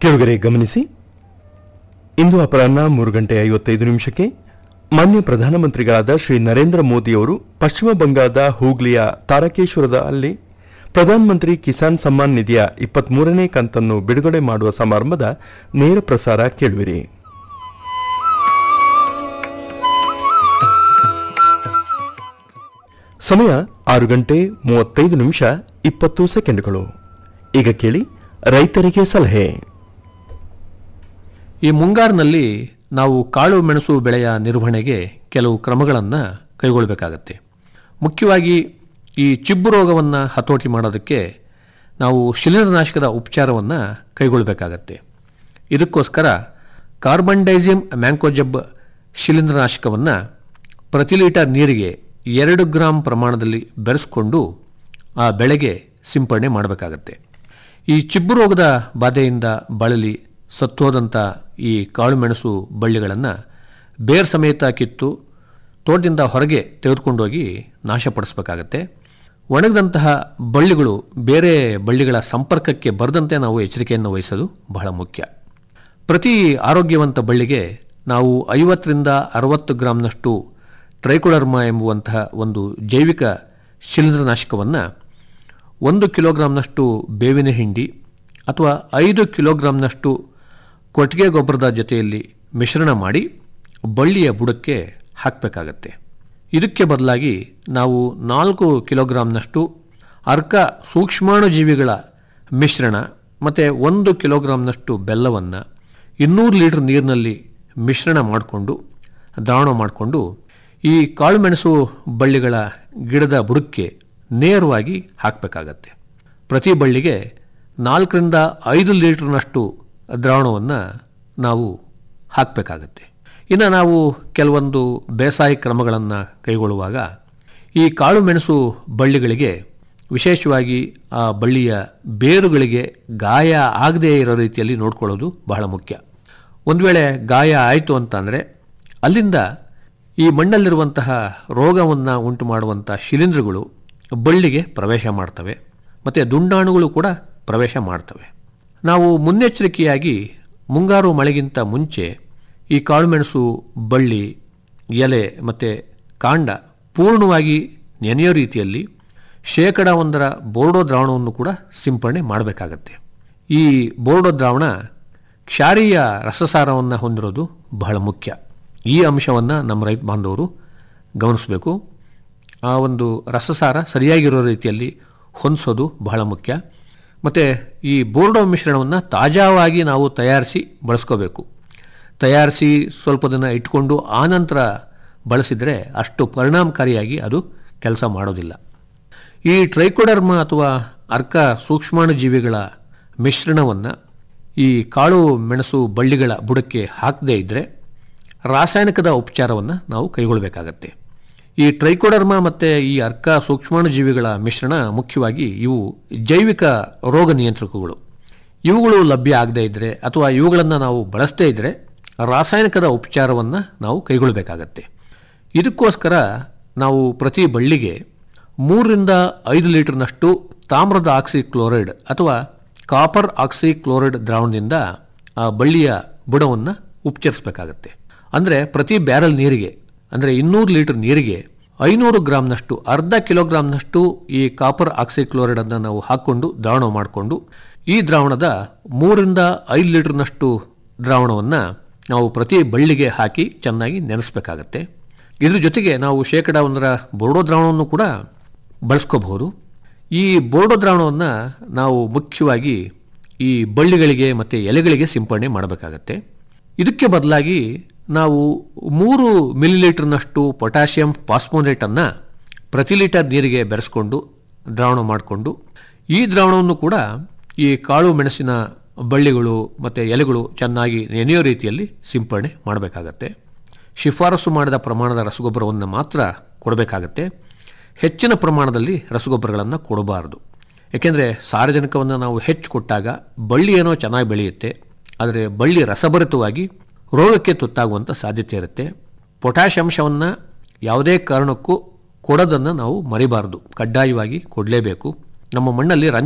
ಕೆಳಗರೆ ಗಮನಿಸಿ ಇಂದು ಅಪರಾಹ್ನ ಮೂರು ಗಂಟೆ ಐವತ್ತೈದು ನಿಮಿಷಕ್ಕೆ ಮಾನ್ಯ ಪ್ರಧಾನಮಂತ್ರಿಗಳಾದ ಶ್ರೀ ನರೇಂದ್ರ ಮೋದಿಯವರು ಪಶ್ಚಿಮ ಬಂಗಾಳದ ಹೂಗ್ಲಿಯ ತಾರಕೇಶ್ವರದಲ್ಲಿ ಪ್ರಧಾನಮಂತ್ರಿ ಕಿಸಾನ್ ಸಮ್ಮಾನ್ ನಿಧಿಯ ಇಪ್ಪತ್ಮೂರನೇ ಕಂತನ್ನು ಬಿಡುಗಡೆ ಮಾಡುವ ಸಮಾರಂಭದ ನೇರ ಪ್ರಸಾರ ಕೇಳುವಿರಿ ಸಮಯ ಆರು ಗಂಟೆ ಮೂವತ್ತೈದು ನಿಮಿಷ ಇಪ್ಪತ್ತು ಸೆಕೆಂಡ್ಗಳು ಈಗ ಕೇಳಿ ರೈತರಿಗೆ ಸಲಹೆ ಈ ಮುಂಗಾರಿನಲ್ಲಿ ನಾವು ಕಾಳು ಮೆಣಸು ಬೆಳೆಯ ನಿರ್ವಹಣೆಗೆ ಕೆಲವು ಕ್ರಮಗಳನ್ನು ಕೈಗೊಳ್ಳಬೇಕಾಗತ್ತೆ ಮುಖ್ಯವಾಗಿ ಈ ಚಿಬ್ಬು ರೋಗವನ್ನು ಹತೋಟಿ ಮಾಡೋದಕ್ಕೆ ನಾವು ಶಿಲೀಂಧ್ರನಾಶಕದ ಉಪಚಾರವನ್ನು ಕೈಗೊಳ್ಳಬೇಕಾಗತ್ತೆ ಇದಕ್ಕೋಸ್ಕರ ಕಾರ್ಬನ್ ಡೈಸಿಮ್ ಮ್ಯಾಂಕೋಜಬ್ ಶಿಲೀಂಧ್ರನಾಶಕವನ್ನು ಪ್ರತಿ ಲೀಟರ್ ನೀರಿಗೆ ಎರಡು ಗ್ರಾಂ ಪ್ರಮಾಣದಲ್ಲಿ ಬೆರೆಸ್ಕೊಂಡು ಆ ಬೆಳೆಗೆ ಸಿಂಪಡಣೆ ಮಾಡಬೇಕಾಗತ್ತೆ ಈ ಚಿಬ್ಬು ರೋಗದ ಬಾಧೆಯಿಂದ ಬಳಲಿ ಸತ್ತೋದಂಥ ಈ ಕಾಳುಮೆಣಸು ಬಳ್ಳಿಗಳನ್ನು ಬೇರ್ ಸಮೇತ ಕಿತ್ತು ತೋಟದಿಂದ ಹೊರಗೆ ತೆಗೆದುಕೊಂಡೋಗಿ ನಾಶಪಡಿಸಬೇಕಾಗತ್ತೆ ಒಣಗದಂತಹ ಬಳ್ಳಿಗಳು ಬೇರೆ ಬಳ್ಳಿಗಳ ಸಂಪರ್ಕಕ್ಕೆ ಬರದಂತೆ ನಾವು ಎಚ್ಚರಿಕೆಯನ್ನು ವಹಿಸೋದು ಬಹಳ ಮುಖ್ಯ ಪ್ರತಿ ಆರೋಗ್ಯವಂತ ಬಳ್ಳಿಗೆ ನಾವು ಐವತ್ತರಿಂದ ಅರವತ್ತು ಗ್ರಾಂನಷ್ಟು ಟ್ರೈಕೋಡರ್ಮ ಎಂಬುವಂತಹ ಒಂದು ಜೈವಿಕ ಶಿಲೀಂಧ್ರನಾಶಕವನ್ನು ಒಂದು ಕಿಲೋಗ್ರಾಂನಷ್ಟು ಬೇವಿನ ಹಿಂಡಿ ಅಥವಾ ಐದು ಕಿಲೋಗ್ರಾಂನಷ್ಟು ಕೊಟ್ಟಿಗೆ ಗೊಬ್ಬರದ ಜೊತೆಯಲ್ಲಿ ಮಿಶ್ರಣ ಮಾಡಿ ಬಳ್ಳಿಯ ಬುಡಕ್ಕೆ ಹಾಕಬೇಕಾಗತ್ತೆ ಇದಕ್ಕೆ ಬದಲಾಗಿ ನಾವು ನಾಲ್ಕು ಕಿಲೋಗ್ರಾಂನಷ್ಟು ಅರ್ಕ ಸೂಕ್ಷ್ಮಾಣುಜೀವಿಗಳ ಮಿಶ್ರಣ ಮತ್ತು ಒಂದು ಕಿಲೋಗ್ರಾಂನಷ್ಟು ಬೆಲ್ಲವನ್ನು ಇನ್ನೂರು ಲೀಟರ್ ನೀರಿನಲ್ಲಿ ಮಿಶ್ರಣ ಮಾಡಿಕೊಂಡು ದ್ರಾವಣ ಮಾಡಿಕೊಂಡು ಈ ಕಾಳುಮೆಣಸು ಬಳ್ಳಿಗಳ ಗಿಡದ ಬುಡಕ್ಕೆ ನೇರವಾಗಿ ಹಾಕಬೇಕಾಗತ್ತೆ ಪ್ರತಿ ಬಳ್ಳಿಗೆ ನಾಲ್ಕರಿಂದ ಐದು ಲೀಟರ್ನಷ್ಟು ದ್ರಾವಣವನ್ನು ನಾವು ಹಾಕಬೇಕಾಗತ್ತೆ ಇನ್ನು ನಾವು ಕೆಲವೊಂದು ಬೇಸಾಯ ಕ್ರಮಗಳನ್ನು ಕೈಗೊಳ್ಳುವಾಗ ಈ ಕಾಳು ಮೆಣಸು ಬಳ್ಳಿಗಳಿಗೆ ವಿಶೇಷವಾಗಿ ಆ ಬಳ್ಳಿಯ ಬೇರುಗಳಿಗೆ ಗಾಯ ಆಗದೇ ಇರೋ ರೀತಿಯಲ್ಲಿ ನೋಡ್ಕೊಳ್ಳೋದು ಬಹಳ ಮುಖ್ಯ ಒಂದು ವೇಳೆ ಗಾಯ ಆಯಿತು ಅಂತಂದರೆ ಅಲ್ಲಿಂದ ಈ ಮಣ್ಣಲ್ಲಿರುವಂತಹ ರೋಗವನ್ನು ಉಂಟು ಮಾಡುವಂಥ ಶಿಲೀಂಧ್ರಗಳು ಬಳ್ಳಿಗೆ ಪ್ರವೇಶ ಮಾಡ್ತವೆ ಮತ್ತು ದುಂಡಾಣುಗಳು ಕೂಡ ಪ್ರವೇಶ ಮಾಡ್ತವೆ ನಾವು ಮುನ್ನೆಚ್ಚರಿಕೆಯಾಗಿ ಮುಂಗಾರು ಮಳೆಗಿಂತ ಮುಂಚೆ ಈ ಕಾಳುಮೆಣಸು ಬಳ್ಳಿ ಎಲೆ ಮತ್ತು ಕಾಂಡ ಪೂರ್ಣವಾಗಿ ನೆನೆಯೋ ರೀತಿಯಲ್ಲಿ ಶೇಕಡ ಒಂದರ ಬೋರ್ಡೋ ದ್ರಾವಣವನ್ನು ಕೂಡ ಸಿಂಪಡಣೆ ಮಾಡಬೇಕಾಗತ್ತೆ ಈ ಬೋರ್ಡೋ ದ್ರಾವಣ ಕ್ಷಾರೀಯ ರಸಸಾರವನ್ನು ಹೊಂದಿರೋದು ಬಹಳ ಮುಖ್ಯ ಈ ಅಂಶವನ್ನು ನಮ್ಮ ರೈತ ಬಾಂಧವರು ಗಮನಿಸಬೇಕು ಆ ಒಂದು ರಸಸಾರ ಸರಿಯಾಗಿರೋ ರೀತಿಯಲ್ಲಿ ಹೊಂದಿಸೋದು ಬಹಳ ಮುಖ್ಯ ಮತ್ತು ಈ ಬೋರ್ಡೋ ಮಿಶ್ರಣವನ್ನು ತಾಜಾವಾಗಿ ನಾವು ತಯಾರಿಸಿ ಬಳಸ್ಕೋಬೇಕು ತಯಾರಿಸಿ ಸ್ವಲ್ಪ ದಿನ ಇಟ್ಕೊಂಡು ಆನಂತರ ಬಳಸಿದರೆ ಅಷ್ಟು ಪರಿಣಾಮಕಾರಿಯಾಗಿ ಅದು ಕೆಲಸ ಮಾಡೋದಿಲ್ಲ ಈ ಟ್ರೈಕೋಡರ್ಮ ಅಥವಾ ಅರ್ಕ ಸೂಕ್ಷ್ಮಾಣುಜೀವಿಗಳ ಮಿಶ್ರಣವನ್ನು ಈ ಕಾಳು ಮೆಣಸು ಬಳ್ಳಿಗಳ ಬುಡಕ್ಕೆ ಹಾಕದೇ ಇದ್ದರೆ ರಾಸಾಯನಿಕದ ಉಪಚಾರವನ್ನು ನಾವು ಕೈಗೊಳ್ಳಬೇಕಾಗತ್ತೆ ಈ ಟ್ರೈಕೋಡರ್ಮ ಮತ್ತು ಈ ಅರ್ಕ ಸೂಕ್ಷ್ಮಾಣುಜೀವಿಗಳ ಮಿಶ್ರಣ ಮುಖ್ಯವಾಗಿ ಇವು ಜೈವಿಕ ರೋಗ ನಿಯಂತ್ರಕಗಳು ಇವುಗಳು ಲಭ್ಯ ಆಗದೇ ಇದ್ದರೆ ಅಥವಾ ಇವುಗಳನ್ನು ನಾವು ಬಳಸದೇ ಇದ್ದರೆ ರಾಸಾಯನಿಕದ ಉಪಚಾರವನ್ನು ನಾವು ಕೈಗೊಳ್ಳಬೇಕಾಗತ್ತೆ ಇದಕ್ಕೋಸ್ಕರ ನಾವು ಪ್ರತಿ ಬಳ್ಳಿಗೆ ಮೂರರಿಂದ ಐದು ಲೀಟರ್ನಷ್ಟು ತಾಮ್ರದ ಆಕ್ಸಿ ಕ್ಲೋರೈಡ್ ಅಥವಾ ಕಾಪರ್ ಆಕ್ಸಿ ಕ್ಲೋರೈಡ್ ದ್ರಾವಣದಿಂದ ಆ ಬಳ್ಳಿಯ ಬುಡವನ್ನು ಉಪಚರಿಸಬೇಕಾಗತ್ತೆ ಅಂದರೆ ಪ್ರತಿ ಬ್ಯಾರಲ್ ನೀರಿಗೆ ಅಂದರೆ ಇನ್ನೂರು ಲೀಟರ್ ನೀರಿಗೆ ಐನೂರು ಗ್ರಾಮ್ನಷ್ಟು ಅರ್ಧ ಕಿಲೋಗ್ರಾಮ್ನಷ್ಟು ಈ ಕಾಪರ್ ಆಕ್ಸಿ ಕ್ಲೋರೈಡನ್ನು ನಾವು ಹಾಕ್ಕೊಂಡು ದ್ರಾವಣ ಮಾಡಿಕೊಂಡು ಈ ದ್ರಾವಣದ ಮೂರರಿಂದ ಐದು ಲೀಟರ್ನಷ್ಟು ದ್ರಾವಣವನ್ನು ನಾವು ಪ್ರತಿ ಬಳ್ಳಿಗೆ ಹಾಕಿ ಚೆನ್ನಾಗಿ ನೆನೆಸಬೇಕಾಗತ್ತೆ ಇದ್ರ ಜೊತೆಗೆ ನಾವು ಶೇಕಡ ಒಂದರ ಬೋರ್ಡೋ ದ್ರಾವಣವನ್ನು ಕೂಡ ಬಳಸ್ಕೋಬಹುದು ಈ ಬೋರ್ಡೋ ದ್ರಾವಣವನ್ನು ನಾವು ಮುಖ್ಯವಾಗಿ ಈ ಬಳ್ಳಿಗಳಿಗೆ ಮತ್ತು ಎಲೆಗಳಿಗೆ ಸಿಂಪಡಣೆ ಮಾಡಬೇಕಾಗತ್ತೆ ಇದಕ್ಕೆ ಬದಲಾಗಿ ನಾವು ಮೂರು ಮಿಲಿಲೀಟರ್ನಷ್ಟು ಪೊಟ್ಯಾಷಿಯಂ ಪಾಸ್ಮೋನೇಟನ್ನು ಪ್ರತಿ ಲೀಟರ್ ನೀರಿಗೆ ಬೆರೆಸ್ಕೊಂಡು ದ್ರಾವಣ ಮಾಡಿಕೊಂಡು ಈ ದ್ರಾವಣವನ್ನು ಕೂಡ ಈ ಕಾಳು ಮೆಣಸಿನ ಬಳ್ಳಿಗಳು ಮತ್ತು ಎಲೆಗಳು ಚೆನ್ನಾಗಿ ನೆನೆಯೋ ರೀತಿಯಲ್ಲಿ ಸಿಂಪಡಣೆ ಮಾಡಬೇಕಾಗತ್ತೆ ಶಿಫಾರಸು ಮಾಡಿದ ಪ್ರಮಾಣದ ರಸಗೊಬ್ಬರವನ್ನು ಮಾತ್ರ ಕೊಡಬೇಕಾಗತ್ತೆ ಹೆಚ್ಚಿನ ಪ್ರಮಾಣದಲ್ಲಿ ರಸಗೊಬ್ಬರಗಳನ್ನು ಕೊಡಬಾರದು ಏಕೆಂದರೆ ಸಾರಜನಕವನ್ನು ನಾವು ಹೆಚ್ಚು ಕೊಟ್ಟಾಗ ಬಳ್ಳಿ ಏನೋ ಚೆನ್ನಾಗಿ ಬೆಳೆಯುತ್ತೆ ಆದರೆ ಬಳ್ಳಿ ರಸಭರಿತವಾಗಿ ರೋಗಕ್ಕೆ ತುತ್ತಾಗುವಂಥ ಸಾಧ್ಯತೆ ಇರುತ್ತೆ ಪೊಟ್ಯಾಷ್ ಅಂಶವನ್ನು ಯಾವುದೇ ಕಾರಣಕ್ಕೂ ಕೊಡೋದನ್ನು ನಾವು ಮರಿಬಾರದು ಕಡ್ಡಾಯವಾಗಿ ಕೊಡಲೇಬೇಕು ನಮ್ಮ ಮಣ್ಣಲ್ಲಿ ರಂಜ